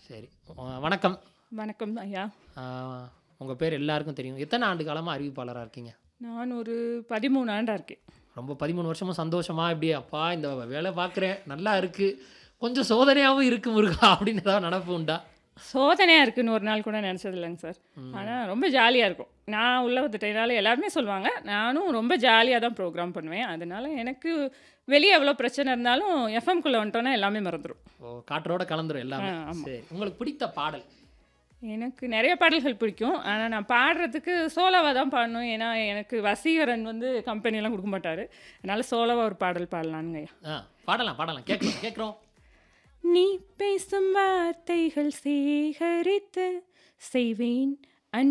சரி அஹ் வணக்கம் வணக்கம் ஐயா உங்கள் பேர் எல்லாருக்கும் தெரியும் எத்தனை ஆண்டு காலமாக அறிவிப்பாளராக இருக்கீங்க நான் ஒரு பதிமூணு ஆண்டா இருக்கேன் ரொம்ப பதிமூணு வருஷமும் சந்தோஷமா இப்படி அப்பா இந்த வேலை பார்க்குறேன் நல்லா இருக்குது கொஞ்சம் சோதனையாகவும் இருக்கு முருகா அப்படின்னு ஏதாவது நினப்பு உண்டா சோதனையாக இருக்குன்னு ஒரு நாள் கூட நினச்சது இல்லைங்க சார் ஆனால் ரொம்ப ஜாலியாக இருக்கும் நான் உள்ள வந்துட்டதுனால எல்லாருமே சொல்லுவாங்க நானும் ரொம்ப ஜாலியாக தான் ப்ரோக்ராம் பண்ணுவேன் அதனால எனக்கு வெளியே எவ்வளோ பிரச்சனை இருந்தாலும் எஃப்எம்குள்ளே வந்துட்டோன்னா எல்லாமே மறந்துடும் ஓ காற்றோட கலந்துரும் எல்லாமே ஆ, ஆமா. சரி உங்களுக்கு பிடித்த பாடல் எனக்கு நிறைய பாடல்கள் பிடிக்கும் ஆனால் நான் பாடுறதுக்கு சோலோவாக தான் பாடணும் ஏன்னா எனக்கு வசீகரன் வந்து கம்பெனிலாம் கொடுக்க மாட்டார் அதனால் சோலோவாக ஒரு பாடல் பாடலானுங்க ஐயா ஆ பாடலாம் பாடலாம் கேட்குறோம் கேட்குறோம் நீ பேசும் வார்த்தைகள் சேகரித்து செய்வேன்